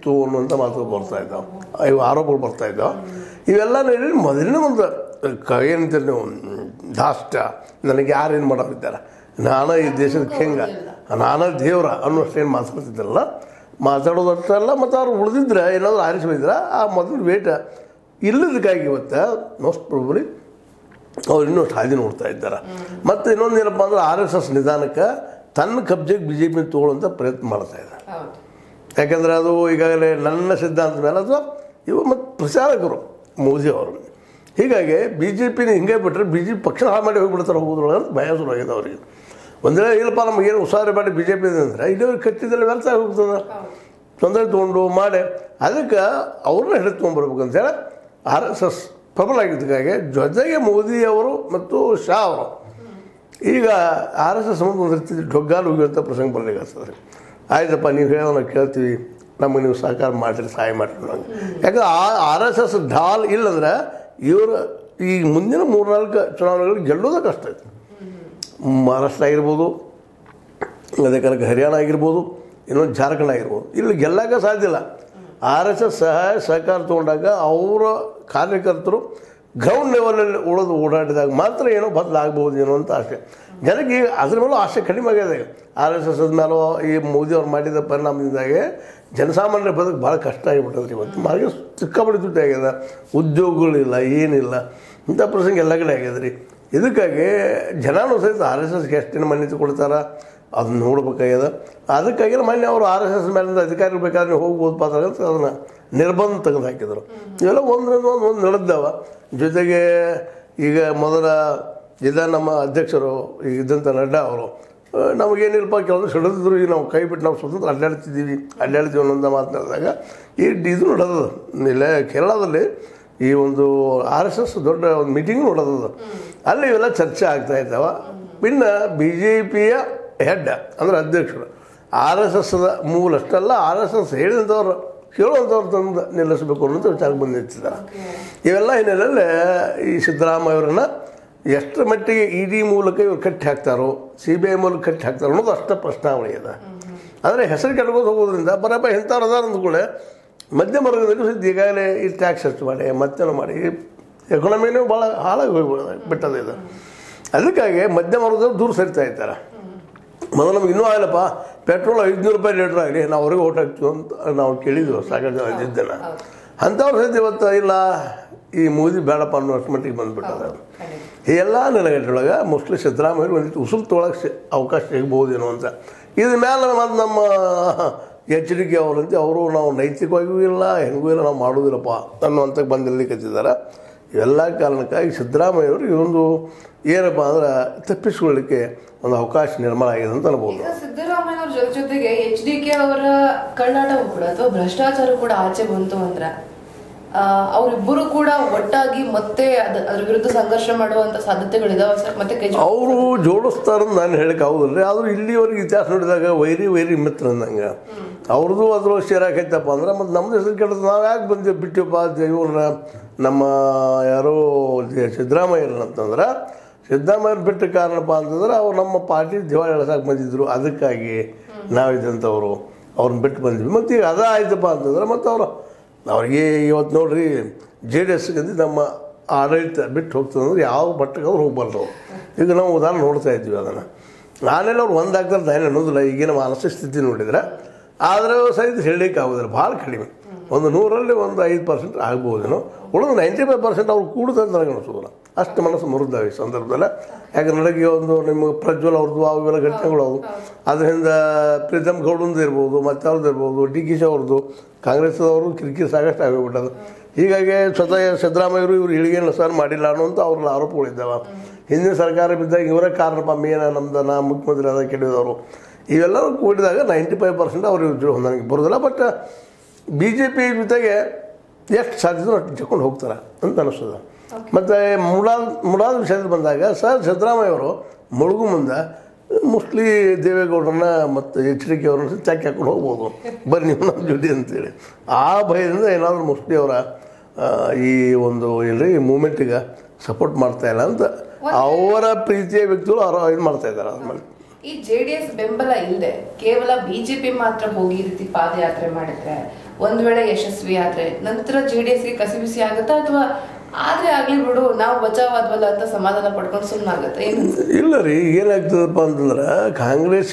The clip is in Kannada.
ಇತ್ತು ಅನ್ನುವಂಥ ಮಾತುಗಳು ಬರ್ತಾ ಇದ್ದಾವೆ ಇವು ಆರೋಪಗಳು ಬರ್ತಾ ಇದ್ದಾವೆ ಇವೆಲ್ಲ ನೋಡಿ ಮೊದಲನೇ ಒಂದು ಕ ಏನಂತೀರಿ ನೀವು ದಾಷ್ಟ ನನಗೆ ಯಾರೇನು ಮಾಡೋರಿದ್ದಾರೆ ನಾನು ಈ ದೇಶದ ಹೆಂಗ ನಾನ ದೇವ್ರ ಅನ್ನೋಷ್ಟೇನು ಮಾತಾಡ್ತಿದ್ರಲ್ಲ ಮಾತಾಡೋದಷ್ಟಲ್ಲ ಮತ್ತು ಅವ್ರು ಉಳಿದಿದ್ರೆ ಏನಾದರೂ ಆರಿಸಿ ಹೋಗಿದ್ರೆ ಆ ಮೊದಲು ವೇಟ ಇಲ್ಲದಕ್ಕಾಗಿ ಇವತ್ತು ಮೋಸ್ಟ್ ಪ್ರಾಬಲಿ ಅವ್ರು ಇನ್ನೂ ಹಾದಿ ನೋಡ್ತಾ ಇದ್ದಾರೆ ಮತ್ತು ಇನ್ನೊಂದು ಏನಪ್ಪ ಅಂದ್ರೆ ಆರ್ ಎಸ್ ಎಸ್ ನಿಧಾನಕ್ಕೆ ತನ್ನ ಕಬ್ಜೆಗೆ ಬಿ ಜೆ ಪಿ ತೊಗೊಳ್ಳುವಂಥ ಪ್ರಯತ್ನ ಮಾಡ್ತಾ ಇದ್ದಾರೆ ಹೌದು ಯಾಕಂದರೆ ಅದು ಈಗಾಗಲೇ ನನ್ನ ಸಿದ್ಧಾಂತದ ಮೇಲೆ ಅಥವಾ ಇವರು ಮತ್ತು ಪ್ರಚಾರಕರು ಮೋದಿ ಅವರು ಹೀಗಾಗಿ ಬಿ ಜೆ ಪಿನ ಹಿಂಗೆ ಬಿಟ್ಟರೆ ಬಿ ಜೆ ಪಿ ಪಕ್ಷ ಹಾಳು ಮಾಡಿ ಹೋಗ್ಬಿಡ್ತಾರೆ ಹೋಗೋದ್ರೊಳಗೆ ಅಂತ ಭಯ ಶುರುವಾಗಿದೆ ಅವ್ರಿಗೆ ಒಂದೇ ಇಲ್ಲಪ್ಪ ನಮಗೇನು ಉಸಾರಿ ಮಾಡಿ ಬಿ ಜೆ ಪಿ ಅಂದರೆ ಇಲ್ಲಿವ್ರಿಗೆ ಕಟ್ಟಿದ್ರೆ ವ್ಯರ್ಥ ಆಗಿ ಹೋಗ್ತದೆ ತೊಂದರೆ ತೊಗೊಂಡು ಮಾಡಿ ಅದಕ್ಕೆ ಅವ್ರನ್ನ ಹಿಡಿದು ತೊಗೊಂಬರ್ಬೇಕಂತೇಳಿ ಆರ್ ಎಸ್ ಎಸ್ ಪ್ರಬಲ ಆಗಿದ್ದಕ್ಕಾಗಿ ಜೊತೆಗೆ ಮೋದಿ ಅವರು ಮತ್ತು ಶಾ ಅವರು ಈಗ ಆರ್ ಎಸ್ ಎಸ್ ಒಂದು ರೀತಿ ಡೊಗ್ಗಾಲು ಹೋಗಿರುವಂಥ ಪ್ರಸಂಗ ಬರ್ಲಿಕ್ಕೆ ಆಯ್ತಪ್ಪ ನೀವು ಹೇಳೋ ನಾವು ಕೇಳ್ತೀವಿ ನಮಗೆ ನೀವು ಸಹಕಾರ ಮಾಡಿರಿ ಸಹಾಯ ಮಾಡಿರಿ ನಂಗೆ ಯಾಕಂದ್ರೆ ಆ ಆರ್ ಎಸ್ ಎಸ್ ಢಾಲ್ ಇಲ್ಲಂದ್ರೆ ಇವರು ಈ ಮುಂದಿನ ಮೂರ್ನಾಲ್ಕು ಚುನಾವಣೆಗಳು ಗೆಲ್ಲೋದೇ ಕಷ್ಟ ಐತೆ ಮಹಾರಾಷ್ಟ್ರ ಆಗಿರ್ಬೋದು ಅದೇ ಕನಕ ಹರಿಯಾಣ ಆಗಿರ್ಬೋದು ಇನ್ನೊಂದು ಜಾರ್ಖಂಡ್ ಆಗಿರ್ಬೋದು ಇಲ್ಲಿ ಗೆಲ್ಲಕ್ಕೆ ಸಾಧ್ಯ ಇಲ್ಲ ಆರ್ ಎಸ್ ಎಸ್ ಸಹಾಯ ಸಹಕಾರ ತೊಗೊಂಡಾಗ ಅವರ ಕಾರ್ಯಕರ್ತರು ಗ್ರೌಂಡ್ ಲೆವೆಲಲ್ಲಿ ಉಳಿದು ಓಡಾಡಿದಾಗ ಮಾತ್ರ ಏನೋ ಬದಲಾಗ್ಬೋದು ಏನೋ ಅಂತ ಆಸೆ ಜನಕ್ಕೆ ಈಗ ಅದ್ರ ಮೇಲೂ ಆಸೆ ಕಡಿಮೆ ಆಗಿದೆ ಈಗ ಆರ್ ಎಸ್ ಎಸ್ ಮೇಲೂ ಈ ಮೋದಿ ಅವ್ರು ಮಾಡಿದ ಪರಿಣಾಮದಿಂದಾಗೆ ಜನಸಾಮಾನ್ಯರ ಬದುಕು ಭಾಳ ಕಷ್ಟ ಆಗಿಬಿಟ್ಟದ್ರಿ ಇವತ್ತು ಮಾರ್ಗ ಸಿಕ್ಕಾಪಟ್ಟೆ ದುಡ್ಡು ಆಗ್ಯದ ಉದ್ಯೋಗಗಳಿಲ್ಲ ಏನಿಲ್ಲ ಇಂಥ ಪ್ರಸಂಗ ಎಲ್ಲ ಕಡೆ ಆಗ್ಯದ ರೀ ಇದಕ್ಕಾಗಿ ಜನನೂ ಸಹಿತ ಆರ್ ಎಸ್ ಎಸ್ಗೆ ಎಷ್ಟಿನ ಮಾನ್ಯತೆ ಕೊಡ್ತಾರ ಅದನ್ನ ನೋಡ್ಬೇಕಾಗ್ಯದ ಅದಕ್ಕಾಗಿ ಮೊನ್ನೆ ಅವರು ಆರ್ ಎಸ್ ಎಸ್ ಮೇಲಿಂದ ಅಧಿಕಾರಿಗಳು ಬೇಕಾದ್ರೆ ನೀವು ಹೋಗ್ಬೋದು ಪಾತ್ರ ಅಂತ ಅದನ್ನು ನಿರ್ಬಂಧ ತೆಗೆದು ಹಾಕಿದರು ಇವೆಲ್ಲ ಒಂದರಿಂದ ಒಂದು ಒಂದು ನಡೆದವ ಜೊತೆಗೆ ಈಗ ಮೊದಲ ಇದ ನಮ್ಮ ಅಧ್ಯಕ್ಷರು ಈಗ ಇದ್ದಂಥ ನಡ್ಡಾ ಅವರು ಆ, ನಮಗೇನಿಲ್ಲಪ್ಪ ಕೆಲವರು ಸಿಡಿದ್ರು ಈಗ ನಾವು ಕೈ ಬಿಟ್ಟು ನಾವು ಸ್ವತಂತ್ರ ಅಡ್ಡಾಡ್ತಿದ್ದೀವಿ ಅಡ್ಡಾಡ್ತೀವಿ ಅನ್ನೋಂಥ ಮಾತನಾಡಿದಾಗ ಈ ಇದು ನಡೆದದು ಇಲ್ಲೇ ಕೇರಳದಲ್ಲಿ ಈ ಒಂದು ಆರ್ ಎಸ್ ಎಸ್ ದೊಡ್ಡ ಒಂದು ಮೀಟಿಂಗ್ ನೋಡೋದು ಅಲ್ಲಿ ಇವೆಲ್ಲ ಚರ್ಚೆ ಆಗ್ತಾ ಇದ್ದಾವ ಇನ್ನು ಬಿ ಜೆ ಪಿಯ ಹೆಡ್ ಅಂದರೆ ಅಧ್ಯಕ್ಷರು ಆರ್ ಎಸ್ ಎಸ್ದ ಮೂಲ ಅಷ್ಟಲ್ಲ ಆರ್ ಎಸ್ ಎಸ್ ಹೇಳಿದಂಥವ್ರು ಹೇಳುವಂಥವ್ರು ತಂದು ನಿಲ್ಲಿಸಬೇಕು ಅನ್ನೋದು ವಿಚಾರಕ್ಕೆ ಬಂದು ನಿಂತಿದ್ದಾರೆ ಇವೆಲ್ಲ ಹಿನ್ನೆಲೆಯಲ್ಲಿ ಈ ಸಿದ್ದರಾಮಯ್ಯವರನ್ನ ಎಷ್ಟರ ಮಟ್ಟಿಗೆ ಇ ಡಿ ಮೂಲಕ ಇವ್ರು ಕಟ್ಟಿ ಹಾಕ್ತಾರೋ ಸಿ ಬಿ ಐ ಮೂಲಕ ಕಟ್ಟಿ ಹಾಕ್ತಾರೋ ಅನ್ನೋದು ಅಷ್ಟ ಪ್ರಶ್ನಾವಳಿ ಇದೆ ಆದರೆ ಹೆಸರು ಕೆಟ್ಕೊಂಡು ಹೋಗೋದ್ರಿಂದ ಬರಪ್ಪ ಇಂಥವ್ರು ಅದಾರ ಅಂದ್ಕೊಳ್ಳೆ ಮಧ್ಯಮ ವರ್ಗದಲ್ಲಿ ಸಹಿತ ಈಗಾಗಲೇ ಈ ಟ್ಯಾಕ್ಸ್ ಹೆಚ್ಚು ಮಾಡಿ ಮತ್ತೇನು ಮಾಡಿ ಎಕಾನಮಿನೂ ಭಾಳ ಹಾಳಾಗಿ ಹೋಗ್ಬಿಡ ಬಿಟ್ಟದ ಇದು ಅದಕ್ಕಾಗಿ ಮಧ್ಯಮ ವರ್ಗದವ್ರು ದೂರ ಸರಿತಾ ಇದ್ದಾರೆ ಮೊದಲು ನಮ್ಗೆ ಇನ್ನೂ ಆಗಲ್ಲಪ್ಪ ಪೆಟ್ರೋಲ್ ಐದುನೂರು ರೂಪಾಯಿ ಲೀಟ್ರ್ ಆಗಲಿ ನಾವು ಅವ್ರಿಗೆ ಓಟ್ ಹಾಕ್ತೀವಿ ಅಂತ ನಾವು ಕೇಳಿದ್ವಿ ಸಾಕಷ್ಟು ಜನ ಇದ್ದಿದ್ದೆನ ಅಂಥವ್ರು ಸಹಿತ ಇವತ್ತು ಇಲ್ಲ ಈ ಮೋದಿ ಬೇಡಪ್ಪ ಅನ್ನೋ ಅಷ್ಟು ಮಟ್ಟಿಗೆ ಬಂದುಬಿಟ್ಟದ ಈ ಎಲ್ಲ ನೆಲೆಗಟ್ಟೊಳಗೆ ಮೋಸ್ಟ್ಲಿ ಸಿದ್ದರಾಮಯ್ಯ ಒಂದಿಟ್ಟು ಉಸುರು ತೊಗೊಳಕ್ಕೆ ಸಿ- ಅವಕಾಶ ಸಿಗ್ಬೋದೇನೋ ಅಂತ ಇದ್ರ ಮೇಲೆ ಮತ್ತು ನಮ್ಮ ಎಚ್ಚರಿಕೆ ಅವರಂತೆ ಅವರು ನಾವು ನೈತಿಕವಾಗಿಯೂ ಇಲ್ಲ ಹೆಂಗೂ ಇಲ್ಲ ನಾವು ಮಾಡೋದಿಲ್ಲಪ್ಪ ಅನ್ನುವಂಥ ಬಂದಲ್ಲಿ ಕತ್ತಿದ್ದಾರೆ ಇವೆಲ್ಲ ಕಾರಣಕ್ಕಾಗಿ ಸಿದ್ದರಾಮಯ್ಯವರು ಇದೊಂದು ಏನಪ್ಪ ಅಂದ್ರೆ ತಪ್ಪಿಸ್ಕೊಳ್ಳಿಕ್ಕೆ ಒಂದು ಅವಕಾಶ ನಿರ್ಮಾಣ ಆಗಿದೆ ಅಂತ ಅನ್ಬೋದು ಈಗ ಸಿದ್ದರಾಮಯ್ಯ ಅವ್ರ ಜೊತೆ ಜೊತೆಗೆ ಎಚ್ ಡಿ ಕೆ ಅವರ ಕಳ್ಳಾಟ ಕೂಡ ಅಥವಾ ಭ್ರಷ್ಟಾಚಾರ ಕೂಡ ಆಚೆ ಬಂತು ಅಂದ್ರೆ ಆ, ಅವರಿಬ್ಬರು ಕೂಡ ಒಟ್ಟಾಗಿ ಮತ್ತೆ ಅದ- ಅದ್ರ ವಿರುದ್ಧ ಸಂಘರ್ಷ ಮಾಡುವಂತ ಸಾಧ್ಯತೆಗಳಿದಾವೆ ಸರ್ ಮತ್ತೆ ಕೇಜ್ರಿವಾಲ್ ಅವರು ಜೋಡಿಸ್ತಾರಂತ ನಾನು ಹೇಳಕ್ಕೆ ಆಗೋದಿಲ್ಲ ಆದರೂ ಇಲ್ಲಿವರೆಗೆ ಇತಿಹಾಸ ನೋಡಿದಾಗ ವೈರಿ ವೈರಿ ಮಿತ್ರ ಅಂದಂಗೆ ಅವ್ರದ್ದು ಅದ್ರ ಸೇರಾಕೈತಪ್ಪ ಅಂದ್ರೆ ಮತ್ತು ನಮ್ದು ಹೆಸರು ಕೆಟ್ಟದ್ದು ನಾವು ಯಾಕೆ ಬಂದು ಬಿಟ್ಟಿವಪ್ಪ ಇವ್ರನ್ನ ನಮ್ಮ ಯಾರೋ ಸಿದ್ದರಾಮಯ್ಯರನ್ನ ಅಂತಂದ್ರೆ ಸಿದ್ದರಾಮಯ್ಯರು ಬಿಟ್ಟ ಕಾರಣಪ್ಪ ಅಂತಂದ್ರೆ ಅವ್ರು ನಮ್ಮ ಪಾರ್ಟಿ ದಿವಾಳಿ ಎಳಸಕ್ಕೆ ಬಂದಿದ್ರು ಅದಕ್ಕಾಗಿ ನಾವಿದ್ದಂಥವ್ರು ಅವ್ರನ್ನ ಬಿಟ್ಟು ಬಂದ್ವಿ ಮತ್ತು ಈಗ ಅದ ಆಯ್ತಪ್ಪ ಅಂತಂದ್ರೆ ಮತ್ತು ಅವರು ಅವ್ರಿಗೆ ಇವತ್ತು ನೋಡ್ರಿ ಜೆ ಡಿ ಎಸ್ಗೆ ನಮ್ಮ ಆಡಳಿತ ಬಿಟ್ಟು ಹೋಗ್ತದೆ ಅಂದ್ರೆ ಯಾವ ಮಟ್ಟಕ್ಕೆ ಅವ್ರು ಹೋಗ್ಬಾರ್ದು ಈಗ ನಾವು ಉದಾಹರಣೆ ನೋಡ್ತಾ ಇದ್ವಿ ಅದನ್ನು ಆಮೇಲೆ ಅವ್ರು ಒಂದಾಗ್ತಾರೆ ನಾನು ಅನ್ನೋದಿಲ್ಲ ಈಗಿನ ಮಾನಸಿಕ ಸ್ಥಿತಿ ನೋಡಿದ್ರೆ ಆದರೆ ಸಹಿತ ಹೇಳಲಿಕ್ಕೆ ಆಗೋದಿಲ್ಲ ಭಾಳ ಕಡಿಮೆ ಒಂದು ನೂರಲ್ಲಿ ಒಂದು ಐದು ಪರ್ಸೆಂಟ್ ಆಗ್ಬೋದೇನೋ ಉಳಿದು ನೈಂಟಿ ಫೈವ್ ಪರ್ಸೆಂಟ್ ಅವ್ರು ಕೂಡುತ್ತೆ ನನಗೆ ಅನಿಸೋದಿಲ್ಲ ಅಷ್ಟು ಮನಸ್ಸು ಮುರಿದಾವೆ ಈ ಸಂದರ್ಭದಲ್ಲಿ ಯಾಕೆ ನನಗೆ ಒಂದು ನಿಮಗೆ ಪ್ರಜ್ವಲ್ ಅವ್ರದ್ದು ಅವೆಲ್ಲ ಘಟನೆಗಳು ಅವು ಅದರಿಂದ ಪ್ರೀತಮ್ ಗೌಡಂದು ಇರ್ಬೋದು ಮತ್ತು ಅವ್ರದ್ದು ಇರ್ಬೋದು ಡಿ ಕೆ ಶಿ ಅವ್ರದ್ದು ಕಾಂಗ್ರೆಸ್ದವರು ಕಿರಿಕಿರಿ ಸಾಕಷ್ಟು ಆಗಿಬಿಟ್ಟದು ಹೀಗಾಗಿ ಸ್ವತಃ ಸಿದ್ದರಾಮಯ್ಯರು ಇವರು ಇಳಿಗೆಯನ್ನು ಸರ್ ಮಾಡಿಲ್ಲ ಅನ್ನುವಂಥ ಅವ್ರ ಆರೋಪಗಳಿದ್ದಾವೆ ಹಿಂದಿನ ಸರ್ಕಾರ ಬಿದ್ದಾಗ ಇವರೇ ಕಾರಣಪ್ಪ ಮೇನ ನಮ್ದು ನಾ ಮುಖ್ಯಮಂತ್ರಿ ಅದ ಕೆಡಿದವರು ಇವೆಲ್ಲರೂ ಕೂಡಿದಾಗ ನೈಂಟಿ ಫೈವ್ ಪರ್ಸೆಂಟ್ ಅವ್ರು ಇದ್ರು ನನಗೆ ಬರೋದಿಲ್ಲ ಬಟ್ ಬಿ ಜೆ ಪಿ ಜೊತೆಗೆ ಎಷ್ಟು ಸಾಧ್ಯತೆ ಅಷ್ಟು ತಗೊಂಡು ಹೋಗ್ತಾರೆ ಅಂತ ಅನಿಸ್ತದೆ ಮತ್ತು ಮುಡಾಲ್ ಮುಡಾಲ್ ವಿಷಯದಲ್ಲಿ ಬಂದಾಗ ಸರ್ ಸಿದ್ದರಾಮಯ್ಯ ಅವರು ಮುಳುಗು ಮುಂದೆ ಮೋಸ್ಟ್ಲಿ ದೇವೇಗೌಡರನ್ನ ಮತ್ತು ಎಚ್ ಡಿ ಕೆ ಅವ್ರನ್ನ ಚಾಕಿ ಹಾಕೊಂಡು ಹೋಗ್ಬೋದು ಬರ್ರಿ ನೀವು ನಮ್ಮ ಜೊತೆ ಅಂತೇಳಿ ಆ ಭಯದಿಂದ ಏನಾದರೂ ಮೋಸ್ಟ್ಲಿ ಅವರ ಆ, ಈ ಒಂದು ಏನ್ರಿ ಈ ಮೂಮೆಂಟಿಗೆ ಸಪೋರ್ಟ್ ಮಾಡ್ತಾ ಇಲ್ಲ ಅಂತ ಅವರ ಪ್ರೀತಿಯ ವ್ಯಕ್ತಿಗಳು ಅವ್ರು ಇದು ಮಾಡ್ತಾ ಇದ್ದಾರೆ ಅದ್ಮೇಲೆ ಈ ಜೆ ಡಿ ಎಸ್ ಬೆಂಬಲ ಇಲ್ಲದೆ ಕೇವಲ ಬಿಜೆಪಿ ಮಾತ್ರ ಹೋಗಿ ಈ ರೀತಿ ಪಾದಯಾತ್ರೆ ಮಾಡಿದ್ರೆ ಒಂದ್ ವೇಳೆ ಯಶಸ್ವಿ ಆದ್ರೆ ನಂತರ ಜೆ ಡಿ ಎಸ್ಗೆ ಕಸಿಬಿಸಿ ಆಗುತ್ತಾ ಅಥವಾ ಆದ್ರೆ ಆಗ್ಲಿ ಬಿಡು ನಾವು ಬಚಾವಾದ್ವಲ್ಲ ಅಂತ ಸಮಾಧಾನ ಪಡ್ಕೊಂಡು ಸುಮ್ಮನಾಗತ್ತೆ ಏನು ಇಲ್ಲ ರೀ ಏನಾಗ್ತದಪ್ಪ ಅಂತಂದ್ರೆ ಕಾಂಗ್ರೆಸ್